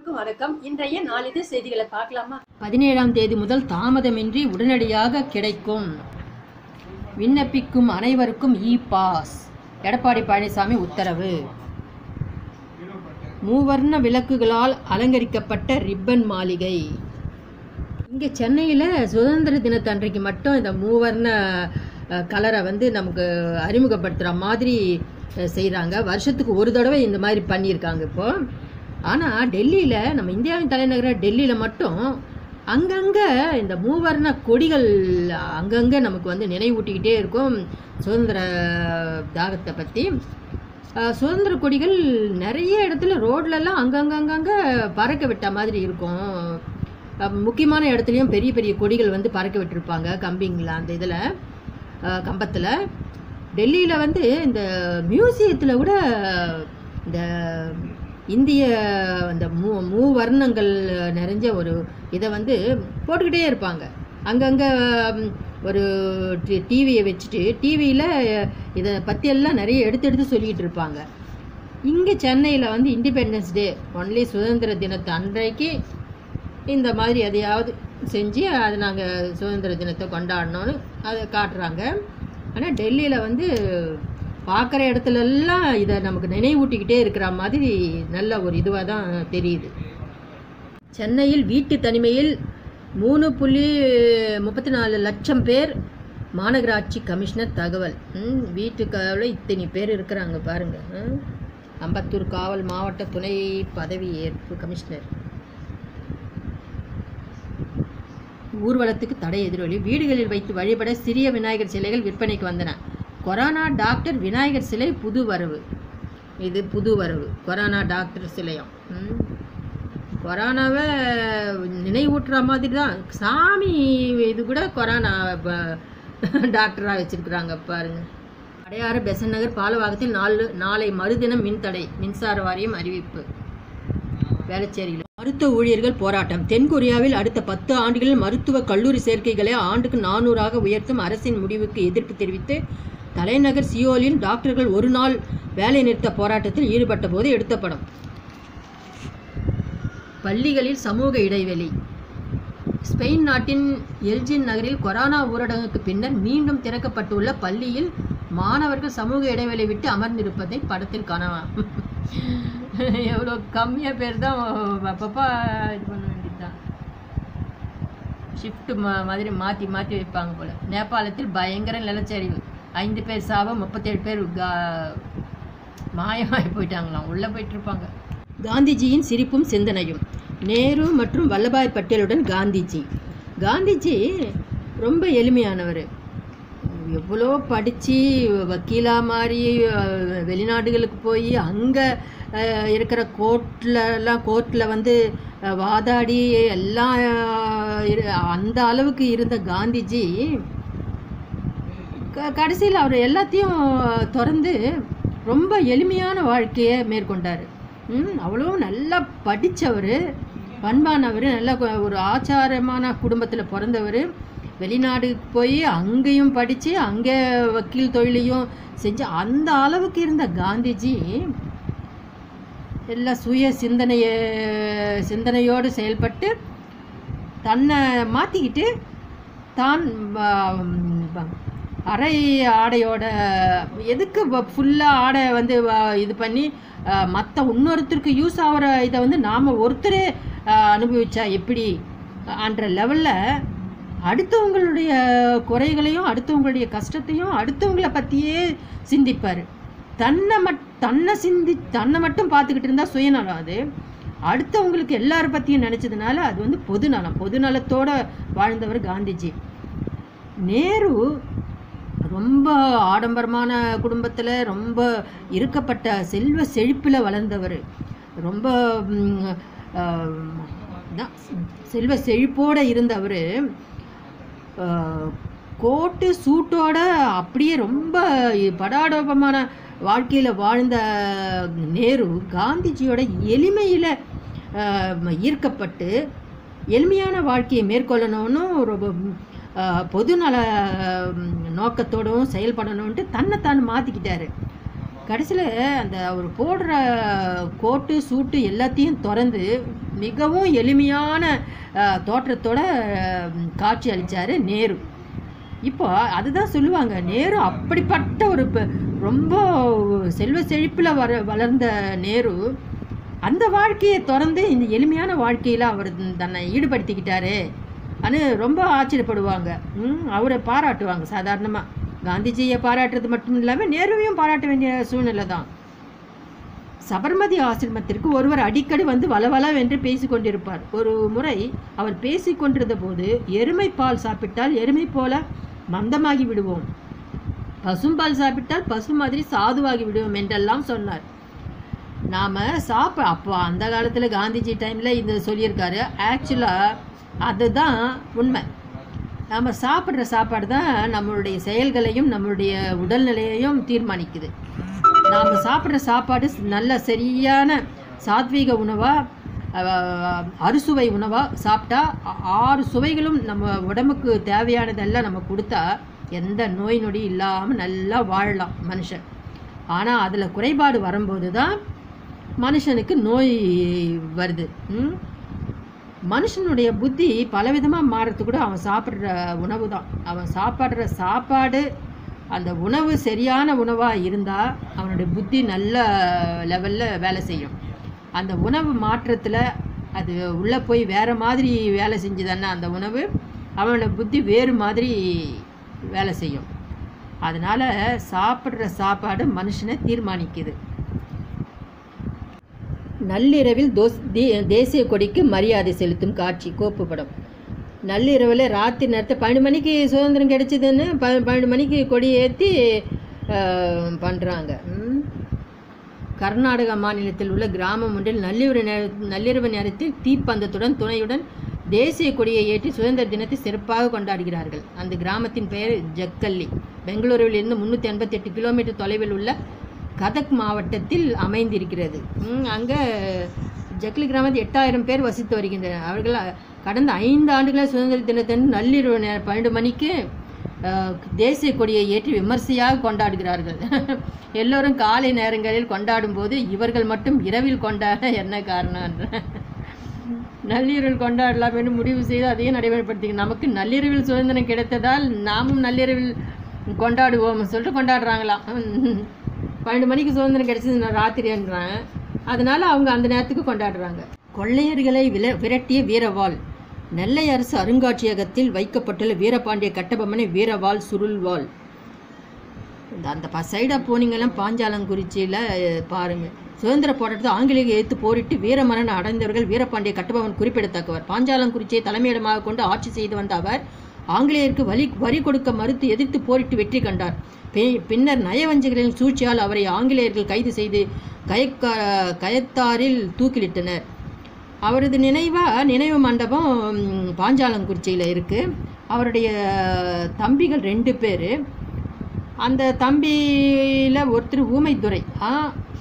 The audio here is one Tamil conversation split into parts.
அனைவருக்கும் வணக்கம் இன்றைய நாளிதழ் செய்திகளை பார்க்கலாமா பதினேழாம் தேதி முதல் தாமதமின்றி உடனடியாக கிடைக்கும் விண்ணப்பிக்கும் அனைவருக்கும் இ பாஸ் எடப்பாடி பழனிசாமி உத்தரவு மூவர்ண விளக்குகளால் அலங்கரிக்கப்பட்ட ரிப்பன் மாளிகை இங்கே சென்னையில் சுதந்திர தினத்தன்றைக்கு மட்டும் இந்த மூவர்ண அஹ், கலரை வந்து நமக்கு அறிமுகப்படுத்துகிற மாதிரி செய்கிறாங்க வருஷத்துக்கு ஒரு தடவை இந்த மாதிரி பண்ணியிருக்காங்க இப்போ ஆனால் டெல்லியில் நம்ம இந்தியாவின் தலைநகர டெல்லியில் மட்டும் அங்கங்கே இந்த மூவர்ண கொடிகள் அங்கங்கே நமக்கு வந்து நினைவூட்டிக்கிட்டே இருக்கும் சுதந்திர தாகத்தை பற்றி அஹ், சுதந்திர கொடிகள் நிறைய இடத்துல ரோட்லலாம் அங்கங்கங்கங்க பறக்க விட்ட மாதிரி இருக்கும் அஹ், முக்கியமான இடத்துலையும் பெரிய பெரிய கொடிகள் வந்து பறக்க விட்டுருப்பாங்க கம்பிங்கில் அந்த இதில் கம்பத்தில் டெல்லியில் வந்து இந்த மியூசியத்தில் கூட இந்த இந்திய அந்த மூ மூவர்ணங்கள் நிறைஞ்ச ஒரு இதை வந்து போட்டுக்கிட்டே இருப்பாங்க அங்கங்கே ஒரு டிவியை வச்சுட்டு டிவியில் இதை பற்றியெல்லாம் நிறைய எடுத்து எடுத்து சொல்லிக்கிட்டு இருப்பாங்க இங்கே சென்னையில் வந்து இண்டிபெண்டன்ஸ் டே ஒன்லி சுதந்திர தினத்து அன்றைக்கு இந்த மாதிரி எதையாவது செஞ்சு அதை நாங்கள் சுதந்திர தினத்தை கொண்டாடணும்னு அதை காட்டுறாங்க ஆனால் டெல்லியில் வந்து பார்க்குற இடத்துலலாம் இதை நமக்கு நினைவூட்டிக்கிட்டே இருக்கிற மாதிரி நல்ல ஒரு இதுவாக தான் தெரியுது சென்னையில் வீட்டு தனிமையில் மூணு புள்ளி முப்பத்தி நாலு லட்சம் பேர் மாநகராட்சி கமிஷனர் தகவல் ம், வீட்டு காவலில் இத்தனை பேர் இருக்கிறாங்க பாருங்க ம். அம்பத்தூர் காவல் மாவட்ட துணை பதவி ஏற்பு கமிஷனர் ஊர்வலத்துக்கு தடை எதிரொலி வீடுகளில் வைத்து வழிபட சிறிய விநாயகர் சிலைகள் விற்பனைக்கு வந்தன கொரோனா டாக்டர் விநாயகர் சிலை புது வரவு இது புது வரவு கொரோனா டாக்டர் சிலையம் ம். கொரோனாவை நினைவூட்டுற மாதிரி தான் சாமி இது கூட கொரோனா டாக்டராக வச்சிருக்கிறாங்க பாருங்க அடையாறு பெசன் நகர் பாலவாகத்தில் நாலு நாளை மறுதினம் மின்தடை மின்சார வாரியம் அறிவிப்பு வேளச்சேரியில் மருத்துவ ஊழியர்கள் போராட்டம் தென்கொரியாவில் அடுத்த பத்து ஆண்டுகளில் மருத்துவ கல்லூரி சேர்க்கைகளை ஆண்டுக்கு நானூறாக உயர்த்தும் அரசின் முடிவுக்கு எதிர்ப்பு தெரிவித்து தலைநகர் சியோலில் டாக்டர்கள் ஒரு நாள் வேலை நிறுத்த போராட்டத்தில் ஈடுபட்ட போது எடுத்த படம் பள்ளிகளில் சமூக இடைவெளி ஸ்பெயின் நாட்டின் எல்ஜின் நகரில் கொரோனா ஊரடங்குக்கு பின்னர் மீண்டும் திறக்கப்பட்டுள்ள பள்ளியில் மாணவர்கள் சமூக இடைவெளி விட்டு அமர்ந்திருப்பதை படத்தில் காணலாம் எவ்வளோ கம்மியாக பேர் தான் அப்பப்போ இது பண்ண வேண்டியதுதான் ஷிஃப்ட் மா மாதிரி மாற்றி மாற்றி வைப்பாங்க போல் நேபாளத்தில் பயங்கர நிலச்சரிவு ஐந்து பேர் சாவ முப்பத்தேழு பேர் கா மாயமாகி போயிட்டாங்களாம் உள்ளே போயிட்டுருப்பாங்க காந்திஜியின் சிரிப்பும் சிந்தனையும் நேரு மற்றும் வல்லபாய் பட்டேலுடன் காந்திஜி காந்திஜி ரொம்ப எளிமையானவர் எவ்வளோ படித்து வக்கீலாக மாறி அஹ், வெளிநாடுகளுக்கு போய் அங்கே இருக்கிற கோர்ட்லலாம் கோர்ட்டில் வந்து அஹ், வாதாடி எல்லாம் அஹ், இரு- அந்த அளவுக்கு இருந்த காந்திஜி க கடைசியில் அவர் எல்லாத்தையும் திறந்து ரொம்ப எளிமையான வாழ்க்கையை மேற்கொண்டார் ம் அவ்வளோ நல்லா படித்தவர் பண்பானவர் நல்ல கு- ஒரு ஆச்சாரமான குடும்பத்தில் பிறந்தவர் வெளிநாடுக்கு போய் அங்கேயும் படித்து அங்கே வக்கீல் தொழிலையும் செஞ்சு அந்த அளவுக்கு இருந்த காந்திஜி எல்லா சுய சிந்தனைய சிந்தனையோடு செயல்பட்டு தன்னை மாற்றிக்கிட்டு தான் வ- வ- அரை ஆடையோட எதுக்கு ஃபுல்லாக ஆடை வந்து வ- இது பண்ணி மற்ற இன்னொருத்தருக்கு யூஸ் ஆகிற இதை வந்து நாம் ஒருத்தரே அஹ், அனுபவிச்சா எப்படி அன்ற லெவலில் அடுத்தவங்களுடைய குறைகளையும் அடுத்தவங்களுடைய கஷ்டத்தையும் அடுத்தவங்கள பற்றியே சிந்திப்பார் தன்னை மட் தன்னை சிந்தி தன்னை மட்டும் பார்த்துக்கிட்டு இருந்தால் சுயநலம் அது அடுத்தவங்களுக்கு எல்லார பற்றியும் நினச்சதுனால அது வந்து பொதுநலம் பொதுநலத்தோட வாழ்ந்தவர் காந்திஜி நேரு ரொம்ப ஆடம்பரமான குடும்பத்தில் ரொம்ப இருக்கப்பட்ட செல்வ செழிப்பில் வளர்ந்தவர் ரொம்ப ம், ஆம், தான், செல்வ செழிப்போடு இருந்தவர் கோட்டு சூட்டோட அப்படியே ரொம்ப படாடோபமான வாழ்க்கையில் வாழ்ந்த நேரு காந்திஜியோட எளிமையில் ஈர்க்கப்பட்டு எளிமையான வாழ்க்கையை மேற்கொள்ளணும்னு ஒரு ஆஹ், பொதுநல ம், நோக்கத்தோடவும் செயல்படணுன்ட்டு தன்னைத்தான் மாற்றிக்கிட்டாரு கடைசியில் அந்த அவர் போடுற கோட்டு சூட்டு எல்லாத்தையும் திறந்து மிகவும் எளிமையான அஹ், தோற்றத்தோட அஹ், காட்சி அளித்தார் நேரு இப்போ அதுதான் சொல்லுவாங்க நேரு அப்படிப்பட்ட ஒரு ப- ரொம்ப செல்வ செழிப்பில் வர வளர்ந்த நேரு அந்த வாழ்க்கையை திறந்து இந்த எளிமையான வாழ்க்கையில் அவர் தன்னை ஈடுபடுத்திக்கிட்டாரு அனு ரொம்ப ஆச்சரியப்படுவாங்க ம், அவரை பாராட்டுவாங்க சாதாரணமாக காந்திஜியை பாராட்டுறது மட்டும் இல்லாமல் நேருவையும் பாராட்ட வேண்டிய சூழ்நிலை தான் சபர்மதி ஆசிரமத்திற்கு ஒருவர் அடிக்கடி வந்து வளவளவென்று பேசிக் கொண்டிருப்பார் ஒரு முறை அவர் பேசிக் கொண்டிருந்த போது எருமை பால் சாப்பிட்டால் எருமை போல மந்தமாகி விடுவோம் பசும்பால் சாப்பிட்டால் பசு மாதிரி சாதுவாகி விடுவோம் என்றெல்லாம் சொன்னார் நாம் சாப்பிட அப்போ அந்த காலத்தில் காந்திஜி டைமில் இது சொல்லியிருக்காரு ஆக்சுவலாக அதுதான் உண்மை நாம் சாப்பிட்ற சாப்பாடு தான் நம்மளுடைய செயல்களையும் நம்மளுடைய உடல்நிலையையும் தீர்மானிக்குது நாம் சாப்பிட்ற சாப்பாடு நல்ல சரியான சாத்வீக உணவாக அறுசுவை உணவாக சாப்பிட்டா ஆ- ஆறு சுவைகளும் நம்ம உடம்புக்கு தேவையானதெல்லாம் நம்ம கொடுத்தா எந்த நோய் நொடி இல்லாமல் நல்லா வாழலாம் மனுஷன் ஆனால் அதில் குறைபாடு வரும்போது தான் மனுஷனுக்கு நோய் வருது ம்? மனுஷனுடைய புத்தி பலவிதமாக மாறுறது கூட அவன் சாப்பிட்ற உணவு தான் அவன் சாப்பிட்ற சாப்பாடு அந்த உணவு சரியான உணவாக இருந்தால் அவனுடைய புத்தி நல்ல லெவலில் வேலை செய்யும் அந்த உணவு மாற்றத்தில் அது உள்ளே போய் வேறு மாதிரி வேலை செஞ்சுதானே அந்த உணவு அவனோட புத்தி வேறு மாதிரி வேலை செய்யும் அதனால் சாப்பிட்ற சாப்பாடு மனுஷனை தீர்மானிக்குது நள்ளிரவில் தோஸ் தே- தேசிய கொடிக்கு மரியாதை செலுத்தும் காட்சி கோப்பு படம் நள்ளிரவில் ராத்திரி நேரத்தில் பன்னெண்டு மணிக்கு சுதந்திரம் கிடைச்சதுன்னு ப பன்னெண்டு மணிக்கு கொடி ஏற்றி பண்ணுறாங்க கர்நாடகா மாநிலத்தில் உள்ள கிராமம் ஒன்றில் நள்ளிரவு நேர நள்ளிரவு நேரத்தில் தீப்பந்தத்துடன் துணையுடன் தேசிய கொடியை ஏற்றி சுதந்திர தினத்தை சிறப்பாக கொண்டாடுகிறார்கள் அந்த கிராமத்தின் பெயர் ஜக்கல்லி பெங்களூருவில் இருந்து முந்நூற்றி எண்பத்தெட்டு கிலோமீட்டர் தொலைவில் உள்ள கதக் மாவட்டத்தில் அமைந்திருக்கிறது அங்கே ஜக்லி கிராமத்தில் எட்டாயிரம் பேர் வசித்து வருகின்றனர் அவர்கள் அ- கடந்த ஐந்து ஆண்டுகளாக சுதந்திர தினத்தன்று நள்ளிரவு நேரம் பன்னெண்டு மணிக்கு அஹ், தேசிய கொடியை ஏற்றி விமர்சையாக கொண்டாடுகிறார்கள் எல்லோரும் காலை நேரங்களில் கொண்டாடும் போது இவர்கள் மட்டும் இரவில் கொண்டாட என்ன காரணம் நள்ளிரவில் கொண்டாடலாம் என்று முடிவு செய்து அதையும் நடைமுறைப்படுத்தி நமக்கு நள்ளிரவில் சுதந்திரம் கிடைத்ததால் நாமும் நள்ளிரவில் கொண்டாடுவோம் சொல்லிட்டு கொண்டாடுறாங்களாம் பன்னெண்டு மணிக்கு சுதந்திரம் கிடைச்சது ராத்திரின்றாங்க அதனால அவங்க அந்த நேரத்துக்கு கொண்டாடுறாங்க கொள்ளையர்களை வில விரட்டிய வீரவாள் நெல்லை அரசு அருங்காட்சியகத்தில் வைக்கப்பட்டுள்ள வீரபாண்டிய கட்டபொம்மனை வீரவாள் சுருள்வாள் இந்த அந்த ப சைடாக போனீங்கன்னா பாஞ்சாலங்குறிச்சியில் பாருங்கள் சுதந்திர போராட்டத்தை ஆங்கிலேய எதிர்த்து போரிட்டு வீரமரணம் அடைந்தவர்கள் வீரபாண்டிய கட்டபொம்மன் குறிப்பிடத்தக்கவர் பாஞ்சாலங்குறிச்சியை தலைமையிடமாக கொண்டு ஆட்சி செய்து வந்த அவர் ஆங்கிலேயருக்கு வரி வரி கொடுக்க மறுத்து எதிர்த்து போரிட்டு வெற்றி கண்டார் பி- பின்னர் நயவஞ்சகர்களின் சூழ்ச்சியால் அவரை ஆங்கிலேயர்கள் கைது செய்து கயக்கா கயத்தாரில் தூக்கிலிட்டனர் அவரது நினைவாக நினைவு மண்டபம் ம், பாஞ்சாலங்குறிச்சியில் இருக்குது அவருடைய தம்பிகள் ரெண்டு பேர் அந்த தம்பியில் ஒருத்தர் ஊமைத்துறை ஆ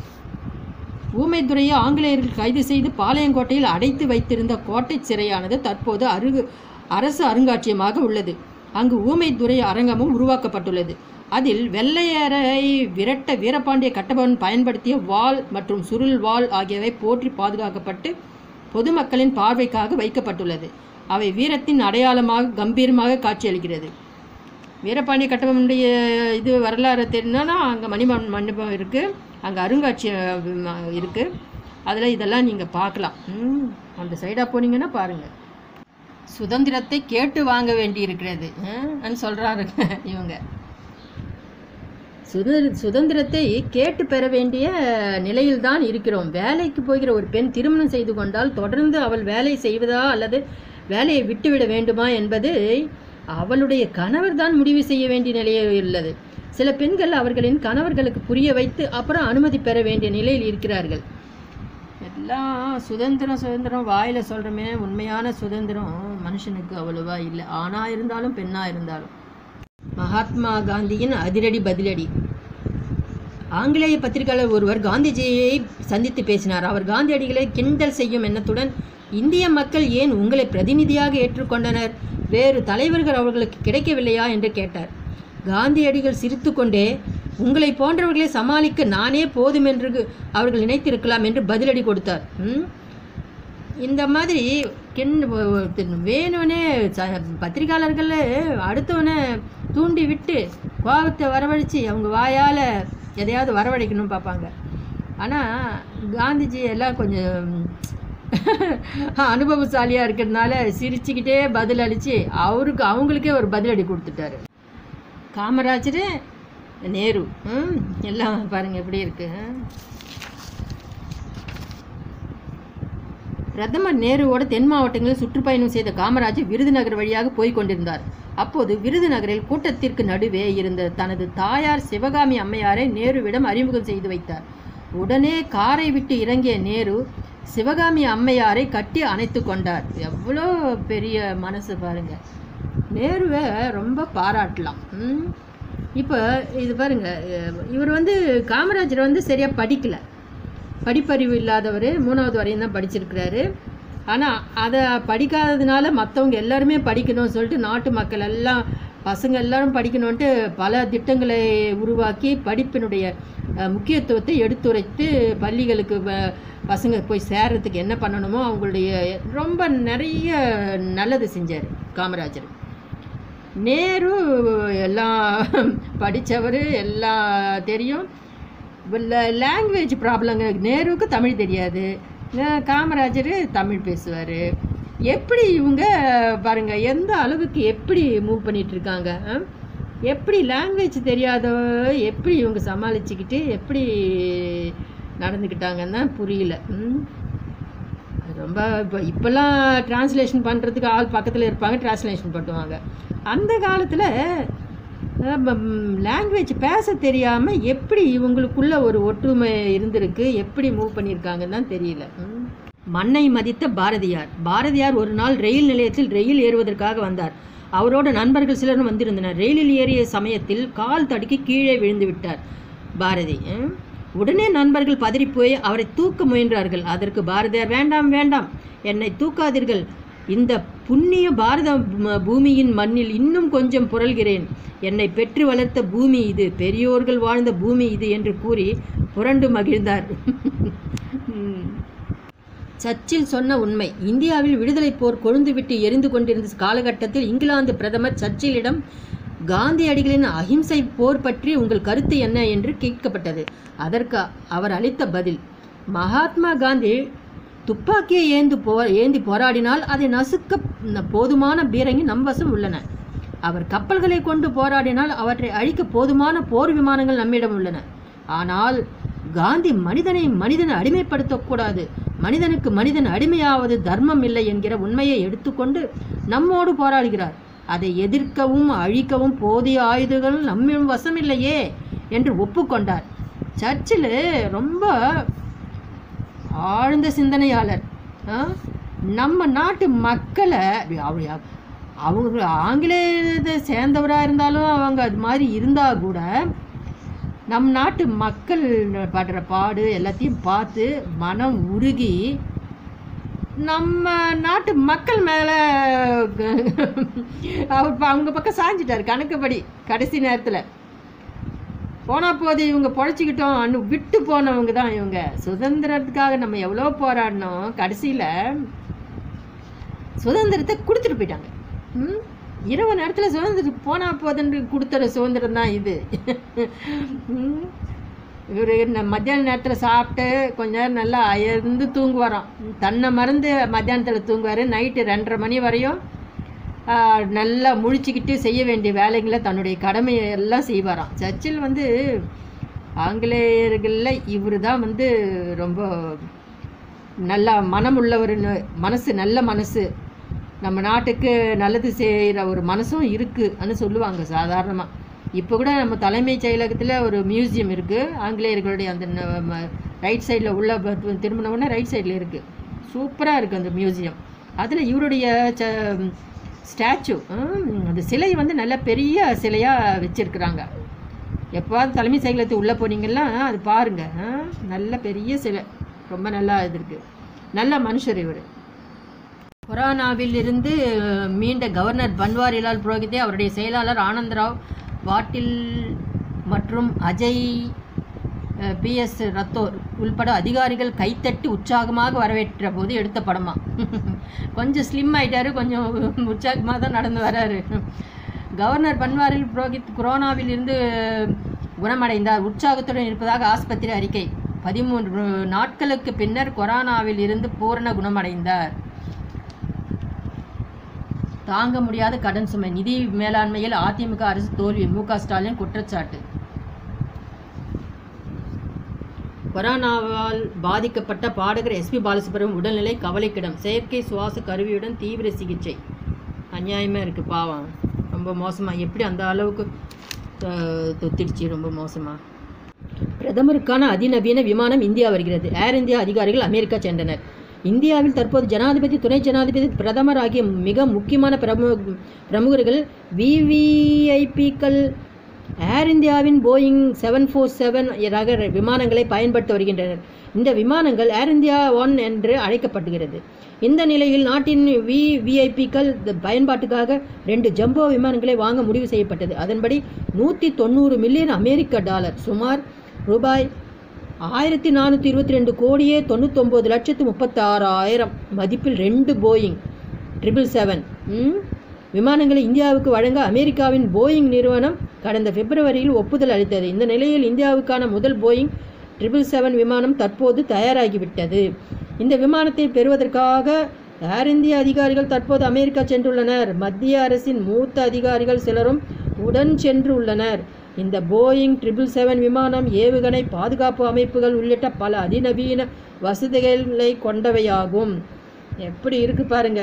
ஊமைத்துறையை ஆங்கிலேயர்கள் கைது செய்து பாளையங்கோட்டையில் அடைத்து வைத்திருந்த கோட்டை சிறையானது தற்போது அருகு அரசு அருங்காட்சியகமாக உள்ளது அங்கு ஊமைத்துறை அரங்கமும் உருவாக்கப்பட்டுள்ளது அதில் வெள்ளையரை விரட்ட வீரபாண்டிய கட்டபொம்மன் பயன்படுத்திய வாள் மற்றும் சுருள் வாள் ஆகியவை போற்றி பாதுகாக்கப்பட்டு பொதுமக்களின் பார்வைக்காக வைக்கப்பட்டுள்ளது அவை வீரத்தின் அடையாளமாக கம்பீரமாக காட்சியளிக்கிறது வீரபாண்டிய கட்டபொம்மனுடைய இது வரலாறு தெரியும்னா அங்கே மணிமன் மண்டபம் இருக்குது அங்கே அருங்காட்சியகம் இருக்குது அதில் இதெல்லாம் நீங்கள் பார்க்கலாம் ம், அந்த சைடாக போனீங்கன்னா பாருங்கள் சுதந்திரத்தை கேட்டு வாங்க வேண்டி இருக்கிறது சொல்கிறாரு இவங்க சுதந்திர சுதந்திரத்தை கேட்டு பெற வேண்டிய நிலையில்தான் இருக்கிறோம் வேலைக்கு போகிற ஒரு பெண் திருமணம் செய்து கொண்டால் தொடர்ந்து அவள் வேலை செய்வதா அல்லது வேலையை விட்டுவிட வேண்டுமா என்பது அவளுடைய கணவர் தான் முடிவு செய்ய வேண்டிய நிலையில் உள்ளது சில பெண்கள் அவர்களின் கணவர்களுக்கு புரிய வைத்து அப்புறம் அனுமதி பெற வேண்டிய நிலையில் இருக்கிறார்கள் எல்லாம் சுதந்திரம் சுதந்திரம் வாயில் சொல்கிறோமே உண்மையான சுதந்திரம் மனுஷனுக்கு அவ்வளவா இல்லை ஆணாக இருந்தாலும் பெண்ணாக இருந்தாலும் மகாத்மா காந்தியின் அதிரடி பதிலடி ஆங்கிலேய பத்திரிகையாளர் ஒருவர் காந்திஜியை சந்தித்து பேசினார் அவர் காந்தியடிகளை கிண்டல் செய்யும் எண்ணத்துடன் இந்திய மக்கள் ஏன் உங்களை பிரதிநிதியாக ஏற்றுக்கொண்டனர் வேறு தலைவர்கள் அவர்களுக்கு கிடைக்கவில்லையா என்று கேட்டார் காந்தியடிகள் சிரித்துக்கொண்டே உங்களை போன்றவர்களை சமாளிக்க நானே போதும் என்று அவர்கள் நினைத்திருக்கலாம் என்று பதிலடி கொடுத்தார் ம்? இந்த மாதிரி கிண் வேணும்னே ச பத்திரிகையாளர்கள் அடுத்தவனை தூண்டி விட்டு கோபத்தை வரவழைச்சு அவங்க வாயால் எதையாவது வரவழைக்கணும்னு பார்ப்பாங்க ஆனால் காந்திஜி எல்லாம் கொஞ்சம் அனுபவசாலியாக இருக்கிறதுனால சிரிச்சுக்கிட்டே பதில் அளித்து அவருக்கு அவங்களுக்கே ஒரு பதிலடி கொடுத்துட்டாரு காமராஜர் நேரு ம், எல்லாம் பாருங்கள் எப்படி இருக்கு பிரதமர் நேருவோட தென் மாவட்டங்களில் சுற்றுப்பயணம் செய்த காமராஜர் விருதுநகர் வழியாக போய்க் கொண்டிருந்தார் அப்போது விருதுநகரில் கூட்டத்திற்கு நடுவே இருந்த தனது தாயார் சிவகாமி அம்மையாரை நேருவிடம் அறிமுகம் செய்து வைத்தார் உடனே காரை விட்டு இறங்கிய நேரு சிவகாமி அம்மையாரை கட்டி அணைத்து கொண்டார் எவ்வளோ பெரிய மனசு பாருங்க நேருவை ரொம்ப பாராட்டலாம் ம்? இப்போ இது பாருங்க அஹ் இவர் வந்து காமராஜர் வந்து சரியாக படிக்கல படிப்பறிவு இல்லாதவர் மூணாவது வரையும் தான் படிச்சிருக்கிறாரு ஆனால் அதை படிக்காததுனால மற்றவங்க எல்லாருமே படிக்கணும்னு சொல்லிட்டு நாட்டு மக்கள் எல்லாம் பசங்க எல்லாரும் படிக்கணுன்ட்டு பல திட்டங்களை உருவாக்கி படிப்பினுடைய அஹ், முக்கியத்துவத்தை எடுத்துரைத்து பள்ளிகளுக்கு வ- பசங்க போய் சேர்றதுக்கு என்ன பண்ணணுமோ அவங்களுடைய ரொம்ப நிறைய நல்லது செஞ்சார் காமராஜர் நேரு எல்லாம் படித்தவர் எல்லாம் தெரியும் லாங்குவேஜ் ப்ராப்ளங்க நேருவுக்கு தமிழ் தெரியாது அஹ் காமராஜர் தமிழ் பேசுவார் எப்படி இவங்க பாருங்க எந்த அளவுக்கு எப்படி மூவ் பண்ணிட்டு இருக்காங்க அஹ்? எப்படி லாங்குவேஜ் தெரியாத எப்படி இவங்க சமாளிச்சுக்கிட்டு எப்படி நடந்துக்கிட்டாங்கன்னு தான் புரியல ம்? ரொம்ப இப்போ இப்போல்லாம் டிரான்ஸ்லேஷன் பண்ணுறதுக்கு ஆள் பக்கத்தில் இருப்பாங்க டிரான்ஸ்லேஷன் பண்ணுவாங்க அந்த காலத்தில் லாங்குவேஜ் பேச தெரியாமல் எப்படி இவங்களுக்குள்ள ஒரு ஒற்றுமை இருந்திருக்கு எப்படி மூவ் பண்ணியிருக்காங்கன்னு தான் தெரியல ம். மண்ணை மதித்த பாரதியார் பாரதியார் ஒரு நாள் ரயில் நிலையத்தில் ரயில் ஏறுவதற்காக வந்தார் அவரோட நண்பர்கள் சிலரும் வந்திருந்தனர் ரயிலில் ஏறிய சமயத்தில் கால் தடுக்கி கீழே விழுந்து விட்டார் பாரதி ம். உடனே நண்பர்கள் பதறிப்போய் அவரை தூக்க முயன்றார்கள் அதற்கு பாரதியார் வேண்டாம் வேண்டாம் என்னை தூக்காதீர்கள் இந்த புண்ணிய பாரத ம- பூமியின் மண்ணில் இன்னும் கொஞ்சம் புரள்கிறேன் என்னை பெற்று வளர்த்த பூமி இது பெரியோர்கள் வாழ்ந்த பூமி இது என்று கூறி புரண்டு மகிழ்ந்தார் ம். சர்ச்சில் சொன்ன உண்மை இந்தியாவில் விடுதலைப் போர் கொழுந்துவிட்டு எரிந்து கொண்டிருந்த காலகட்டத்தில் இங்கிலாந்து பிரதமர் சர்ச்சிலிடம் காந்தியடிகளின் அஹிம்சை போர் பற்றி உங்கள் கருத்து என்ன என்று கேட்கப்பட்டது அதற்கு அவர் அளித்த பதில் மகாத்மா காந்தி துப்பாக்கியை ஏந்து போ ஏந்தி போராடினால் அதை நசுக்க ந- போதுமான பீரங்கி நம் வசம் உள்ளன அவர் கப்பல்களை கொண்டு போராடினால் அவற்றை அழிக்க போதுமான போர் விமானங்கள் நம்மிடம் உள்ளன ஆனால் காந்தி மனிதனை மனிதன் அடிமைப்படுத்தக்கூடாது மனிதனுக்கு மனிதன் அடிமையாவது தர்மம் இல்லை என்கிற உண்மையை எடுத்துக்கொண்டு நம்மோடு போராடுகிறார் அதை எதிர்க்கவும் அழிக்கவும் போதிய ஆயுதங்கள் நம்மின் வசமில்லையே என்று ஒப்புக்கொண்டார் சர்ச்சில் ரொம்ப ஆழ்ந்த சிந்தனையாளர் ஆ? நம்ம நாட்டு மக்களை அவ- அவங்க ஆங்கிலேயத்தை சேர்ந்தவராக இருந்தாலும் அவங்க அது மாதிரி இருந்தால் கூட நம் நாட்டு மக்கள் படுற பாடு எல்லாத்தையும் பார்த்து மனம் உருகி நம்ம நாட்டு மக்கள் மேலே அவர் ப- அவங்க பக்கம் சாஞ்சிட்டார் கணக்குப்படி கடைசி நேரத்தில் போனா போது இவங்க பொழைச்சிக்கிட்டோம் அன்னு விட்டு போனவங்க தான் இவங்க சுதந்திரத்துக்காக நம்ம எவ்வளோ போராடினோம் கடைசியில் சுதந்திரத்தை கொடுத்துட்டு போயிட்டாங்க ம்? இரவு நேரத்தில் சுதந்திரம் போனா போதுன்னு கொடுத்துற சுதந்திரம் தான் இது ம்? இவர் மத்தியான நேரத்தில் சாப்பிட்டு கொஞ்ச நேரம் நல்லா அயர்ந்து தூங்குவாராம் தன்னை மறந்து மத்தியானத்தில் தூங்குவார் நைட்டு ரெண்டரை மணி வரையும் ஆ, நல்லா முழிச்சுக்கிட்டு செய்ய வேண்டிய வேலைகளை தன்னுடைய கடமையை எல்லாம் செய்வாராம் சர்ச்சில் வந்து ஆங்கிலேயர்களில் இவர் தான் வந்து ரொம்ப நல்லா மனம் உள்ளவர்னு மனசு நல்ல மனசு நம்ம நாட்டுக்கு நல்லது செய்கிற ஒரு மனசும் இருக்குன்னு சொல்லுவாங்க சாதாரணமாக இப்போ கூட நம்ம தலைமைச் செயலகத்தில் ஒரு மியூசியம் இருக்குது ஆங்கிலேயர்களுடைய அந்த ரைட் சைடில் உள்ள ப- திரும்பின உடனே ரைட் சைடில் இருக்குது சூப்பராக இருக்குது அந்த மியூசியம் அதில் இவருடைய ச ஸ்டாச்சு அந்த சிலை வந்து நல்ல பெரிய சிலையாக வச்சுருக்குறாங்க எப்போவாது தலைமை செயலகத்துக்கு உள்ளே போனீங்கன்னா அது பாருங்கள் நல்ல பெரிய சிலை ரொம்ப நல்லா இது இருக்குது நல்ல மனுஷர் இவர் கொரோனாவில் இருந்து மீண்ட கவர்னர் பன்வாரிலால் புரோஹித்தை அவருடைய செயலாளர் ஆனந்தராவ் வாட்டில் மற்றும் அஜய் பிஎஸ் ரத்தோர் உள்பட அதிகாரிகள் கைத்தட்டி உற்சாகமாக வரவேற்ற போது எடுத்த படமா கொஞ்சம் ஸ்லிம் ஆயிட்டாரு கொஞ்சம் உற்சாகமாக தான் நடந்து வராரு கவர்னர் பன்வாரில் புரோஹித் கொரோனாவில் இருந்து குணமடைந்தார் உற்சாகத்துடன் இருப்பதாக ஆஸ்பத்திரி அறிக்கை பதிமூன்று நாட்களுக்கு பின்னர் கொரோனாவில் இருந்து பூரண குணமடைந்தார் தாங்க முடியாத கடன் சுமை நிதி மேலாண்மையில் அதிமுக அரசு தோல்வி மு க ஸ்டாலின் குற்றச்சாட்டு கொரோனாவால் பாதிக்கப்பட்ட பாடகர் எஸ்பி பாலசுப்ரமணியம் உடல்நிலை கவலைக்கிடம் செயற்கை சுவாச கருவியுடன் தீவிர சிகிச்சை அநியாயமாக இருக்குது பாவம் ரொம்ப மோசமாக எப்படி அந்த அளவுக்கு அஹ், தொத்திடுச்சு ரொம்ப மோசமாக பிரதமருக்கான அதிநவீன விமானம் இந்தியா வருகிறது ஏர் இந்தியா அதிகாரிகள் அமெரிக்கா சென்றனர் இந்தியாவில் தற்போது ஜனாதிபதி துணை ஜனாதிபதி பிரதமர் ஆகிய மிக முக்கியமான பிரமு பிரமுகர்கள் விவிஐபிக்கள் ஏர் இந்தியாவின் போயிங் செவன் ஃபோர் செவன் ரக விமானங்களை பயன்படுத்தி வருகின்றனர் இந்த விமானங்கள் ஏர் இந்தியா ஒன் என்று அழைக்கப்படுகிறது இந்த நிலையில் நாட்டின் வி விஐபிக்கள் பயன்பாட்டுக்காக ரெண்டு ஜம்போ விமானங்களை வாங்க முடிவு செய்யப்பட்டது அதன்படி நூற்றி தொண்ணூறு மில்லியன் அமெரிக்க டாலர் சுமார் ரூபாய் ஆயிரத்தி நானூற்றி இருபத்தி ரெண்டு கோடியே தொண்ணூத்தொம்பது லட்சத்து முப்பத்தாறாயிரம் மதிப்பில் ரெண்டு போயிங் ட்ரிபிள் செவன் விமானங்களை இந்தியாவுக்கு வழங்க அமெரிக்காவின் போயிங் நிறுவனம் கடந்த பிப்ரவரியில் ஒப்புதல் அளித்தது இந்த நிலையில் இந்தியாவுக்கான முதல் போயிங் ட்ரிபிள் செவன் விமானம் தற்போது தயாராகிவிட்டது இந்த விமானத்தை பெறுவதற்காக ஏர் இந்தியா அதிகாரிகள் தற்போது அமெரிக்கா சென்றுள்ளனர் மத்திய அரசின் மூத்த அதிகாரிகள் சிலரும் உடன் சென்று உள்ளனர் இந்த போயிங் ட்ரிபிள் செவன் விமானம் ஏவுகணை பாதுகாப்பு அமைப்புகள் உள்ளிட்ட பல அதிநவீன வசதிகளை கொண்டவையாகும் எப்படி இருக்கு பாருங்க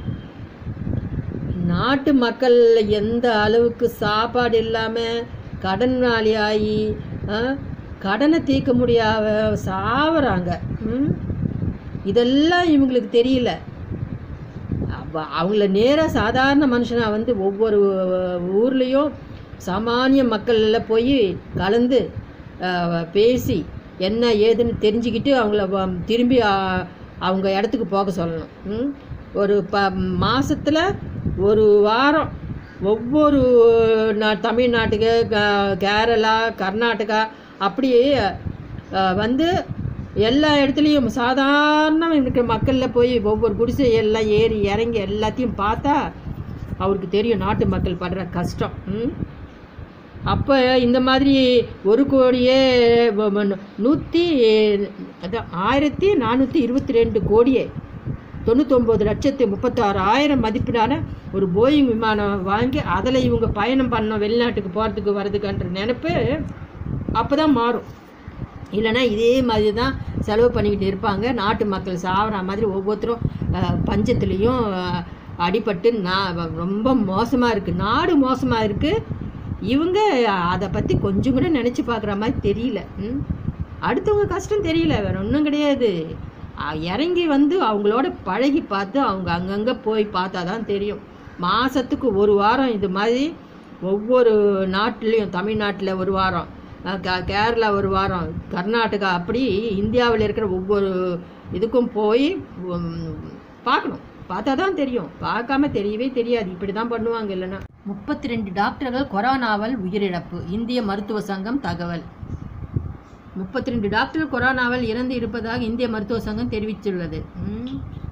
நாட்டு மக்கள் எந்த அளவுக்கு சாப்பாடு இல்லாமல் கடனாளி ஆகி ஆ, கடனை தீர்க்க முடியாத சாவறாங்க ம்? இதெல்லாம் இவங்களுக்கு தெரியல அவ- அவங்கள நேராக சாதாரண மனுஷனாக வந்து ஒவ்வொரு ஊர்லேயும் சாமானிய மக்களில் போய் கலந்து அஹ், பேசி என்ன ஏதுன்னு தெரிஞ்சுக்கிட்டு அவங்கள வ- திரும்பி அ- அவங்க இடத்துக்கு போக சொல்லணும் ம்? ஒரு ப மாதத்தில் ஒரு வாரம் ஒவ்வொரு நா தமிழ்நாட்டுக்கு க- கேரளா கர்நாடகா அப்படியே அஹ், வந்து எல்லா இடத்துலையும் சாதாரண இருக்கிற மக்களில் போய் ஒவ்வொரு குடிசை எல்லாம் ஏறி இறங்கி எல்லாத்தையும் பார்த்தா அவருக்கு தெரியும் நாட்டு மக்கள் படுற கஷ்டம் ம்? அப்போ இந்த மாதிரி ஒரு கோடியே வ- வ- நூற்றி அதான் ஆயிரத்தி நானூற்றி இருபத்தி ரெண்டு கோடியே தொண்ணூத்தொம்பது லட்சத்து முப்பத்தாறு ஆயிரம் மதிப்பிலான ஒரு போயிங் விமானம் வாங்கி அதில் இவங்க பயணம் பண்ணோம் வெளிநாட்டுக்கு போகிறதுக்கு வர்றதுக்குன்ற நினப்பு அப்போ தான் மாறும் இல்லைன்னா இதே மாதிரி தான் செலவு பண்ணிக்கிட்டு இருப்பாங்க நாட்டு மக்கள் சாவற மாதிரி ஒவ்வொருத்தரும் அஹ், பஞ்சத்துலேயும் அஹ், அடிபட்டு நான் ரொம்ப மோசமாக இருக்குது நாடு மோசமாக இருக்குது இவங்க அதை பற்றி கொஞ்சம் கூட நினச்சி பார்க்குற மாதிரி தெரியல ம்? அடுத்தவங்க கஷ்டம் தெரியல வேற ஒன்றும் கிடையாது அஹ், இறங்கி வந்து அவங்களோட பழகி பார்த்து அவங்க அங்கங்கே போய் பார்த்தா தான் தெரியும் மாதத்துக்கு ஒரு வாரம் இது மாதிரி ஒவ்வொரு நாட்டிலையும் தமிழ்நாட்டில் ஒரு வாரம் அஹ் கே- கேரளா ஒரு வாரம் கர்நாடகா அப்படி இந்தியாவில் இருக்கிற ஒவ்வொரு இதுக்கும் போய் உம், பார்க்கணும் பார்த்தா தான் தெரியும் பார்க்காம தெரியவே தெரியாது இப்படி தான் பண்ணுவாங்க இல்லைன்னா முப்பத்தி ரெண்டு டாக்டர்கள் கொரோனாவால் உயிரிழப்பு இந்திய மருத்துவ சங்கம் தகவல் முப்பத்தி ரெண்டு டாக்டர்கள் கொரோனாவால் இறந்து இருப்பதாக இந்திய மருத்துவ சங்கம் தெரிவித்துள்ளது ம்.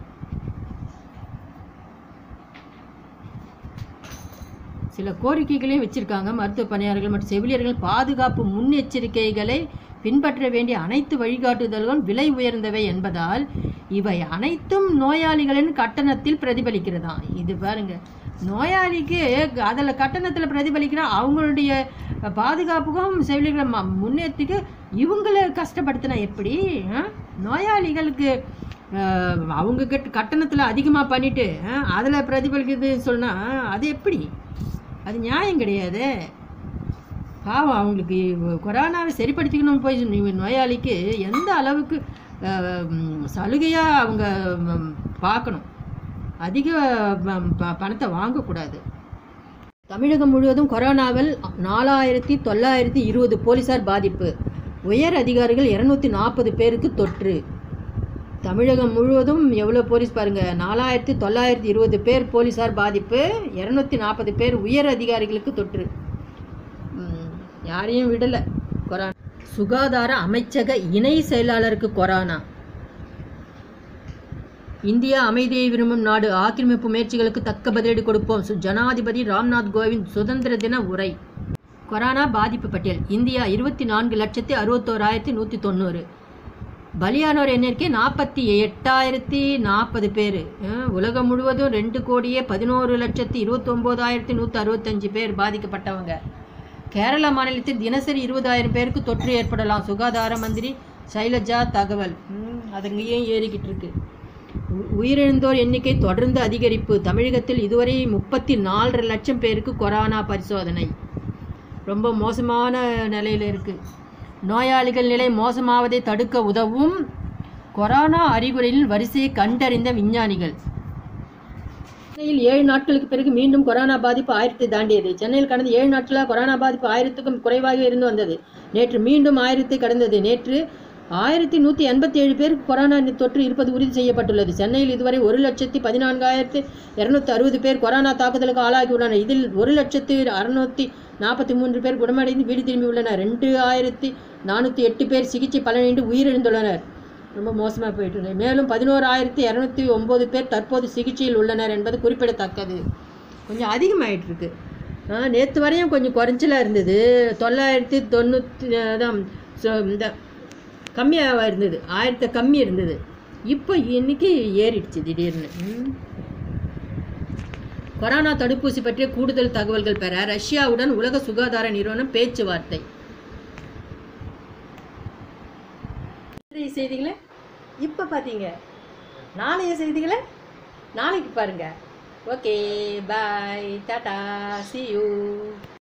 சில கோரிக்கைகளையும் வச்சிருக்காங்க மருத்துவ பணியாளர்கள் மற்றும் செவிலியர்கள் பாதுகாப்பு முன்னெச்சரிக்கைகளை பின்பற்ற வேண்டிய அனைத்து வழிகாட்டுதல்களும் விலை உயர்ந்தவை என்பதால் இவை அனைத்தும் நோயாளிகளின் கட்டணத்தில் பிரதிபலிக்கிறதாம் இது பாருங்க நோயாளிக்கு அதில் கட்டணத்தில் பிரதிபலிக்கிற அவங்களுடைய பாதுகாப்புக்கும் செவிலியர்கள் ம- முன்னேற்றிக்கு இவங்களை கஷ்டப்படுத்தினா எப்படி ஆ? நோயாளிகளுக்கு அஹ், அவங்க கிட்ட கட்டணத்தில் அதிகமாக பண்ணிட்டு அதில் பிரதிபலிக்குதுன்னு சொன்னால் அது எப்படி அது நியாயம் கிடையாது பாவம் அவங்களுக்கு கொரோனாவை சரிப்படுத்திக்கணும் போய் நி- நோயாளிக்கு எந்த அளவுக்கு சலுகையாக அவங்க ம், பார்க்கணும் அதிக ம், ப- பணத்தை வாங்கக்கூடாது தமிழகம் முழுவதும் கொரோனாவில் நாலாயிரத்தி தொள்ளாயிரத்தி இருபது போலீசார் பாதிப்பு உயர் அதிகாரிகள் இரநூத்தி நாற்பது பேருக்கு தொற்று தமிழகம் முழுவதும் எவ்வளோ போலீஸ் பாருங்க நாலாயிரத்தி தொள்ளாயிரத்தி இருபது பேர் போலீசார் பாதிப்பு இரநூத்தி நாற்பது பேர் உயர் அதிகாரிகளுக்கு தொற்று ம், யாரையும் விடலை கொரோனா சுகாதார அமைச்சக இணை செயலாளருக்கு கொரோனா இந்தியா அமைதியை விரும்பும் நாடு ஆக்கிரமிப்பு முயற்சிகளுக்கு தக்க பதிலடி கொடுப்போம் சு- ஜனாதிபதி ராம்நாத் கோவிந்த் சுதந்திர தின உரை கொரோனா பாதிப்பு பட்டியல் இந்தியா இருபத்தி நான்கு லட்சத்தி அறுபத்தோராயிரத்தி நூற்றி தொண்ணூறு பலியானோர் எண்ணிக்கை நாற்பத்தி எட்டாயிரத்தி நாற்பது பேர் உலகம் முழுவதும் ரெண்டு கோடியே பதினோரு லட்சத்தி இருபத்தொம்போதாயிரத்தி நூற்றி அறுபத்தஞ்சு பேர் பாதிக்கப்பட்டவங்க கேரள மாநிலத்தில் தினசரி இருபதாயிரம் பேருக்கு தொற்று ஏற்படலாம் சுகாதார மந்திரி சைலஜா தகவல் ம், அது அங்கேயும் ஏறிக்கிட்டு இருக்கு உ- உயிரிழந்தோர் எண்ணிக்கை தொடர்ந்து அதிகரிப்பு தமிழகத்தில் இதுவரை முப்பத்தி நாலரை லட்சம் பேருக்கு கொரோனா பரிசோதனை ரொம்ப மோசமான நிலையில் இருக்குது நோயாளிகள் நிலை மோசமாவதை தடுக்க உதவும் கொரோனா அறிகுறியில் வரிசையை கண்டறிந்த விஞ்ஞானிகள் சென்னையில் ஏழு நாட்களுக்கு பிறகு மீண்டும் கொரோனா பாதிப்பு ஆயிரத்தை தாண்டியது சென்னையில் கடந்த ஏழு நாட்களாக கொரோனா பாதிப்பு ஆயிரத்துக்கும் குறைவாக இருந்து வந்தது நேற்று மீண்டும் ஆயிரத்தை கடந்தது நேற்று ஆயிரத்தி நூற்றி எண்பத்தி ஏழு பேருக்கு கொரோனா தொற்று இருப்பது உறுதி செய்யப்பட்டுள்ளது சென்னையில் இதுவரை ஒரு லட்சத்தி பதினான்காயிரத்து இரநூத்தி அறுபது பேர் கொரோனா தாக்குதலுக்கு ஆளாகியுள்ளனர் இதில் ஒரு லட்சத்து அறுநூற்றி நாற்பத்தி மூன்று பேர் குணமடைந்து வீடு திரும்பியுள்ளனர் ரெண்டு ஆயிரத்தி நானூற்றி எட்டு பேர் சிகிச்சை பலனின்றி உயிரிழந்துள்ளனர் ரொம்ப மோசமாக போயிட்டு இருக்கு மேலும் பதினோராயிரத்தி இரநூத்தி ஒம்பது பேர் தற்போது சிகிச்சையில் உள்ளனர் என்பது குறிப்பிடத்தக்கது கொஞ்சம் அதிகமாயிட்டு இருக்கு நேற்று வரையும் கொஞ்சம் குறைச்சலாக இருந்தது தொள்ளாயிரத்தி தொண்ணூற்றி அதான் சொ- இந்த கம்மியாக இருந்தது ஆயிரத்தை கம்மி இருந்தது இப்போ இன்னைக்கு ஏறிடுச்சு திடீர்னு ம். கொரோனா தடுப்பூசி பற்றிய கூடுதல் தகவல்கள் பெற ரஷ்யாவுடன் உலக சுகாதார நிறுவனம் பேச்சுவார்த்தை இன்றைய செய்திகளை இப்போ பார்த்தீங்க நாளைய செய்திகளை நாளைக்கு பாருங்க okay bye tata see you